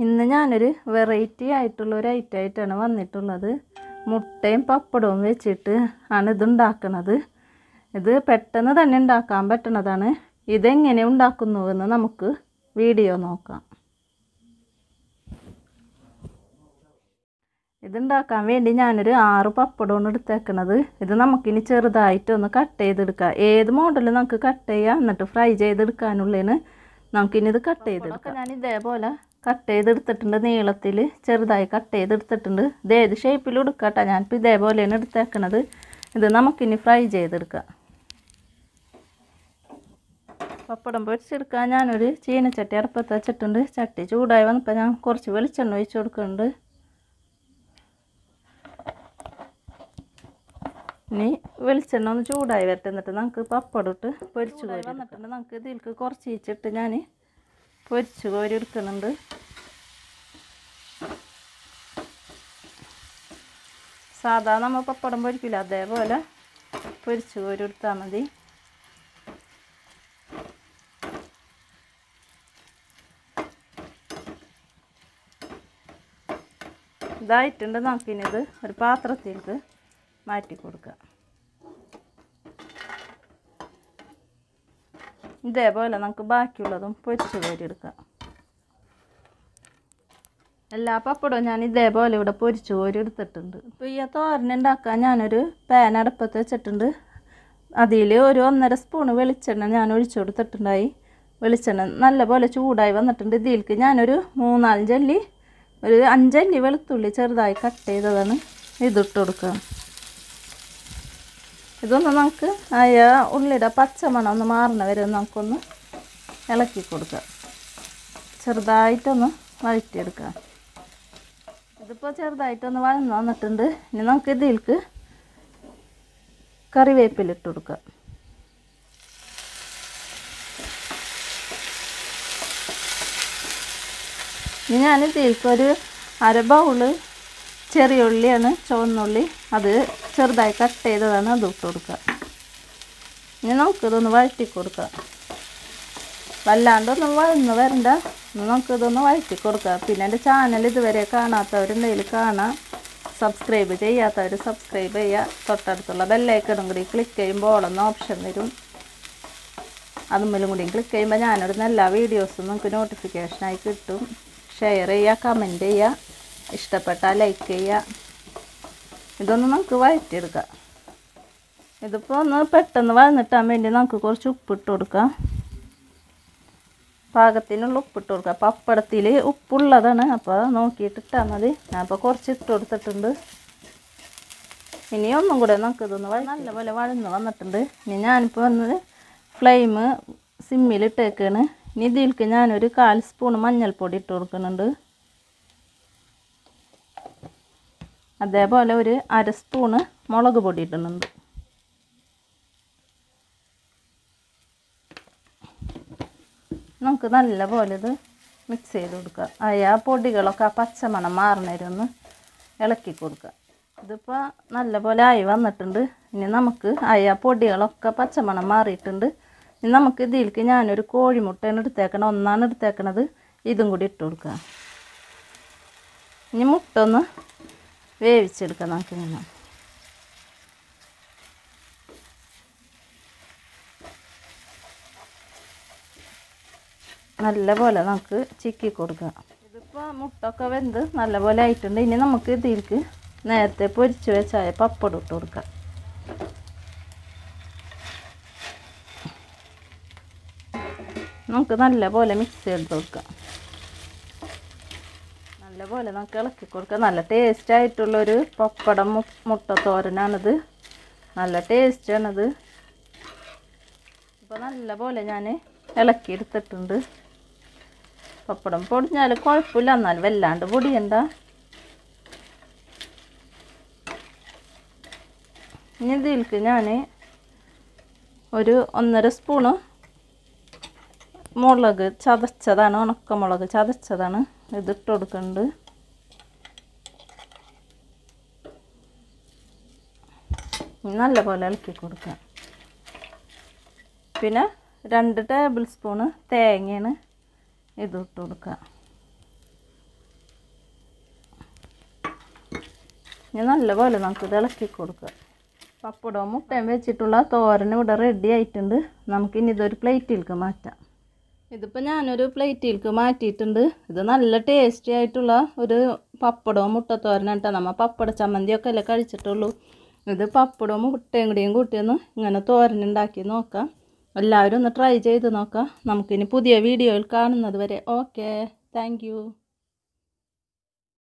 ഇന്ന് ഞാനൊരു വെറൈറ്റി ആയിട്ടുള്ള ഒരു ഐറ്റം ആയിട്ടാണ് വന്നിട്ടുള്ളത് മുട്ടയും പപ്പടവും വെച്ചിട്ട് ആണ് ഇത് ഉണ്ടാക്കുന്നത് ഇത് പെട്ടെന്ന് തന്നെ ഉണ്ടാക്കാൻ പറ്റുന്നതാണ് ഇതെങ്ങനെ ഉണ്ടാക്കുന്നുവെന്ന് നമുക്ക് വീഡിയോ നോക്കാം ഇതുണ്ടാക്കാൻ വേണ്ടി ഞാനൊരു ആറ് പപ്പടമാണ് എടുത്തേക്കണത് ഇത് നമുക്കിനി ചെറുതായിട്ടൊന്ന് കട്ട് ചെയ്തെടുക്കാം ഏത് മോഡലും നമുക്ക് കട്ട് ചെയ്യാം എന്നിട്ട് ഫ്രൈ ചെയ്തെടുക്കാനുള്ളതിന് നമുക്കിനി ഇത് കട്ട് ചെയ്തെടുക്കാം ഞാൻ ഇതേപോലെ കട്ട് ചെയ്തെടുത്തിട്ടുണ്ട് നീളത്തിൽ ചെറുതായി കട്ട് ചെയ്തെടുത്തിട്ടുണ്ട് ഇത് ഏത് ഷേപ്പിലും എടുക്കട്ടെ ഞാനിപ്പോൾ ഇതേപോലെയാണ് എടുത്തേക്കണത് ഇത് നമുക്കിനി ഫ്രൈ ചെയ്തെടുക്കാം പപ്പടം പൊരിച്ചെടുക്കാൻ ഞാനൊരു ചീനച്ചട്ടി അടുപ്പത്ത് വെച്ചിട്ടുണ്ട് ചട്ടി ചൂടായി വന്നപ്പോൾ ഞാൻ കുറച്ച് വെളിച്ചെണ്ണ ഒഴിച്ച് കൊടുക്കുന്നുണ്ട് ഇനി വെളിച്ചെണ്ണ ഒന്ന് ചൂടായി വരട്ടെ എന്നിട്ട് നമുക്ക് പപ്പടം ഇട്ട് പൊരിച്ച് കോരി വന്നിട്ടുണ്ട് നമുക്ക് ഇതിലേക്ക് കുറച്ച് ഈച്ചിട്ട് ഞാൻ പൊരിച്ച് കോരി എടുക്കുന്നുണ്ട് സാധാ നമ്മൾ പപ്പടം പൊരിക്കില്ല അതേപോലെ പൊരിച്ച് കോരി എടുത്താൽ മതി ഇതായിട്ടുണ്ട് നമുക്കിനിത് ഒരു പാത്രത്തിലേക്ക് മാറ്റി കൊടുക്കുക ഇതേപോലെ നമുക്ക് ബാക്കിയുള്ളതും പൊരിച്ച് കോരിയെടുക്കാം എല്ലാ പപ്പടവും ഞാൻ ഇതേപോലെ ഇവിടെ പൊരിച്ച് കോരി എടുത്തിട്ടുണ്ട് ഇപ്പോൾ ഈ തോരൻ ഉണ്ടാക്കാൻ ഞാനൊരു പാൻ അടുപ്പത്ത് വെച്ചിട്ടുണ്ട് അതിൽ ഒരു ഒന്നര സ്പൂണ് വെളിച്ചെണ്ണ ഞാൻ ഒഴിച്ചു കൊടുത്തിട്ടുണ്ടായി വെളിച്ചെണ്ണ നല്ലപോലെ ചൂടായി വന്നിട്ടുണ്ട് ഇതിലേക്ക് ഞാനൊരു മൂന്നാലഞ്ചല്ലി ഒരു അഞ്ചല്ലി വെളുത്തുള്ളി ചെറുതായി കട്ട് ചെയ്തതാണ് ഇതിട്ട് കൊടുക്കുക ഇതൊന്ന് നമുക്ക് ആയ ഉള്ളിയുടെ പച്ചമണം ഒന്ന് മാറുന്ന വരെ നമുക്കൊന്ന് ഇളക്കി കൊടുക്കുക ചെറുതായിട്ടൊന്ന് വഴറ്റിയെടുക്കുക ഇതിപ്പോൾ ചെറുതായിട്ടൊന്ന് വഴന്ന് വന്നിട്ടുണ്ട് ഇനി നമുക്ക് ഇതിലേക്ക് കറിവേപ്പിലിട്ട് കൊടുക്കുക ഇനി ഞാൻ ഇതിലേക്ക് ഒരു അര ബൗള് ചെറിയ ഉള്ളിയാണ് ചുവന്നുള്ളി അത് ചെറുതായി കട്ട് ചെയ്തതാണ് അത് ഇട്ട് കൊടുക്കുക ഇനി നമുക്കിതൊന്ന് വഴറ്റി കൊടുക്കുക വല്ലാണ്ടൊന്നും വഴന്ന് വരണ്ട നമുക്കിതൊന്ന് വഴറ്റി കൊടുക്കുക പിന്നെ എൻ്റെ ചാനൽ ഇതുവരെ കാണാത്തവരുണ്ടെങ്കിൽ കാണാം സബ്സ്ക്രൈബ് ചെയ്യാത്തവർ സബ്സ്ക്രൈബ് ചെയ്യുക തൊട്ടടുത്തുള്ള ബെല്ലൈക്കണും കൂടി ക്ലിക്ക് ചെയ്യുമ്പോൾ ഓളെന്ന ഓപ്ഷൻ വരും അതുമ്മലും കൂടി ക്ലിക്ക് ചെയ്യുമ്പോൾ ഞാനിടുന്ന എല്ലാ വീഡിയോസും നമുക്ക് നോട്ടിഫിക്കേഷനായി കിട്ടും ഷെയർ ചെയ്യുക കമൻറ്റ് ചെയ്യുക ഇഷ്ടപ്പെട്ടാൽ ലൈക്ക് ചെയ്യുക ഇതൊന്ന് നമുക്ക് വഴറ്റിയെടുക്കാം ഇതിപ്പോൾ ഒന്ന് പെട്ടെന്ന് വഴന്നിട്ടാൻ വേണ്ടി നമുക്ക് കുറച്ച് ഉപ്പിട്ട് കൊടുക്കാം പാകത്തിനുള്ള ഉപ്പിട്ട് കൊടുക്കുക പപ്പടത്തിൽ ഉപ്പുള്ളതാണ് അപ്പോൾ നോക്കിയിട്ട് ഇട്ടാൽ മതി ഞാൻ അപ്പോൾ കുറച്ച് ഇട്ട് കൊടുത്തിട്ടുണ്ട് ഇനി ഒന്നും കൂടെ നമുക്ക് ഇതൊന്ന് വഴ നല്ലപോലെ വഴന്ന് വന്നിട്ടുണ്ട് ഇനി ഞാനിപ്പോൾ വന്നത് ഫ്ലെയിം സിമ്മിലിട്ടേക്കാണ് ഇനി ഇതിലേക്ക് ഞാനൊരു കാൽ സ്പൂൺ മഞ്ഞൾപ്പൊടി ഇട്ട് കൊടുക്കുന്നുണ്ട് അതേപോലെ ഒരു അര സ്പൂണ് മുളക് പൊടി ഇടുന്നുണ്ട് നമുക്ക് നല്ലപോലെ ഇത് മിക്സ് ചെയ്ത് കൊടുക്കുക ആ പൊടികളൊക്കെ ആ പച്ചമണം മാറുന്നവരൊന്ന് ഇളക്കി കൊടുക്കുക ഇതിപ്പോൾ നല്ലപോലെ ആയി വന്നിട്ടുണ്ട് ഇനി നമുക്ക് ആ പൊടികളൊക്കെ പച്ചമണം മാറിയിട്ടുണ്ട് ഇനി നമുക്ക് ഇതിലേക്ക് ഞാനൊരു കോഴിമുട്ടയാണ് എടുത്തേക്കണം ഒന്നാണ് എടുത്തേക്കണത് ഇതും കൂടി ഇട്ട് കൊടുക്കുക ഇനി മുട്ട ഒന്ന് വേവിച്ചെടുക്കാം നമുക്ക് ഇങ്ങനെ നല്ലപോലെ നമുക്ക് ചിക്കി കൊടുക്കാം ഇതിപ്പോൾ മുട്ടൊക്കെ വെന്ത് നല്ലപോലെ ആയിട്ടുണ്ട് ഇനി നമുക്ക് ഇതിലേക്ക് നേരത്തെ പൊരിച്ച് വെച്ചായ പപ്പടം ഇട്ട് കൊടുക്കാം നമുക്ക് നല്ലപോലെ മിക്സ് ചെയ്ത് കൊടുക്കാം നല്ലപോലെ നമുക്ക് ഇളക്കി കൊടുക്കാം നല്ല ടേസ്റ്റ് ആയിട്ടുള്ളൊരു പപ്പടം മു- മുട്ട തോരനാണിത് നല്ല ടേസ്റ്റാണിത് ഇപ്പോൾ നല്ലപോലെ ഞാൻ ഇളക്കി എടുത്തിട്ടുണ്ട് പപ്പടം പൊടിഞ്ഞാൽ കുഴപ്പമില്ല എന്നാലും വല്ലാണ്ട് പൊടിയണ്ട ഇനി ഇതിലേക്ക് ഞാൻ ഒരു ഒന്നര സ്പൂണ് മുളക് ചതച്ചതാണ് ഉണക്കമുളക് ചതച്ചതാണ് ഇതിട്ട് കൊടുക്കുന്നുണ്ട് നല്ലപോലെ ഇളക്കി കൊടുക്കുക പിന്നെ രണ്ട് ടേബിൾ സ്പൂണ് തേങ്ങയാണ് ഇത് ഇട്ട് കൊടുക്കുക ഇനി നല്ലപോലെ നമുക്ക് ഇത് ഇളക്കി കൊടുക്കുക പപ്പടവും മുട്ടയും വെച്ചിട്ടുള്ള തോരൻ ഇവിടെ റെഡി ആയിട്ടുണ്ട് നമുക്കിനി ഇതൊരു പ്ലേറ്റിലേക്ക് മാറ്റാം ഇതിപ്പോൾ ഞാനൊരു പ്ലേറ്റിലേക്ക് മാറ്റിയിട്ടുണ്ട് ഇത് നല്ല ടേസ്റ്റി ആയിട്ടുള്ള ഒരു പപ്പടവും മുട്ടത്തോരനും കേട്ടോ നമ്മൾ പപ്പട ചമ്മന്തിയൊക്കെ അല്ലേ കഴിച്ചിട്ടുള്ളൂ ഇത് പപ്പടവും മുട്ടയും കൂടിയും കൂട്ടിയൊന്ന് ഇങ്ങനെ തോരനുണ്ടാക്കി നോക്കാം എല്ലാവരും ഒന്ന് ട്രൈ ചെയ്ത് നോക്കാം നമുക്കിനി പുതിയ വീഡിയോയിൽ കാണുന്നത് വരെ ഓക്കെ താങ്ക്